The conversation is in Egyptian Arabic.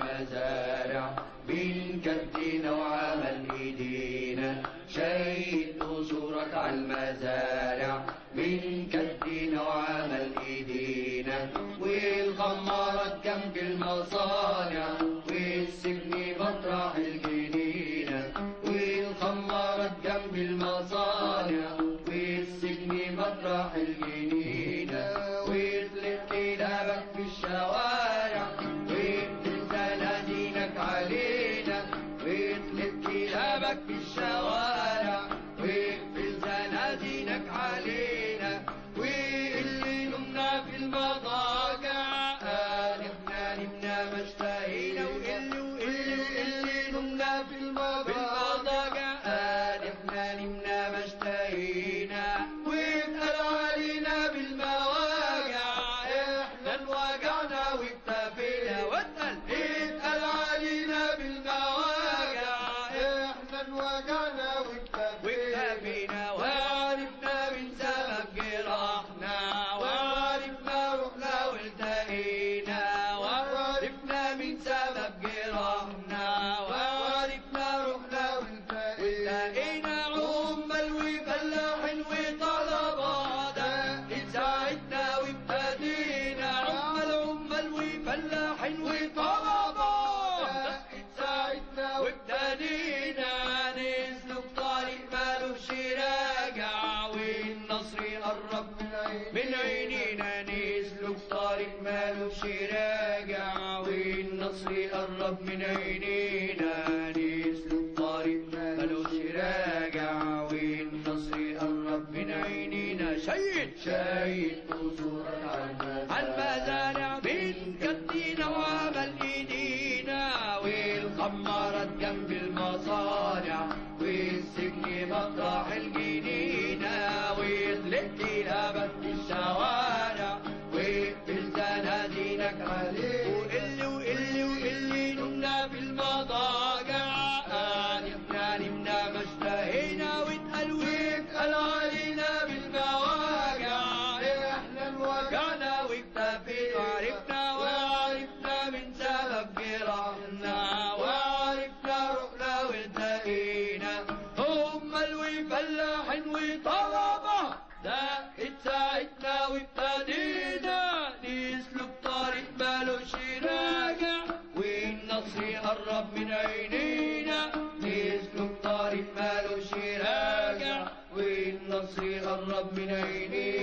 المزارع من كدنا وعمل ايدينا شيد قصورك على المزارع من كدنا وعمل ايدينا والخمارة جنب المصانع والسجن مطرح الجنينة والخمارة جنب المصانع والسجن مطرح الجنينة ويطلق كلابك في الشوارع ويقتل زنازينك علينا ويطلق كلابك في الشوارع ويقتل زنازينك علينا واللي نمنا في المضاجع قال احنا نمنا ما اشتهينا واللي واللي واللي نمنا في المضاجع قال احنا نمنا ما اشتهينا واتقال علينا بالمواجع احنا انوجعنا واكتفينا واتقال اتقال علينا بالمواجع احنا انوجعنا واكتفينا وعرفنا من سبب جراحنا وعرفنا رحنا والتقينا وعرفنا من سبب جراحنا وعرفنا رحنا والتقينا عمال وفلاحين وطلبة ده ساعدنا وابتدينا عمال عمال وفلاحين وطلبة ده ساعدنا وابتدينا نسلك طريق مالوش راجع والنصر يقرب من عينينا نسلك طريق مالوش راجع والنصر يقرب من عينينا نسلك طريق مالوش راجع والنصر يقرب من عينينا شيد شيد قصورك على المزارع من كدينا وعمل ايدينا والخمارات جنب المصانع والسجن مطرح الجنينة ويطلق كلابك في الشوارع ويقفل زنازينك عليه وقل وقل وقل نمنا في المضاجع نمنا نمنا ما اشتهينا واتقل واتقل علينا بالمواجع احنا انوجعنا واكتفينا وعرفنا وعرفنا من سبب جراحنا وعرفنا رحنا والتقينا هم الفلاحين وطلبة ده اتساعدنا وابتدينا نسلك طريق مالوش راجع والنصر يقرب من عينينا نسلك طريق مالوش راجع والنصر يقرب من عينينا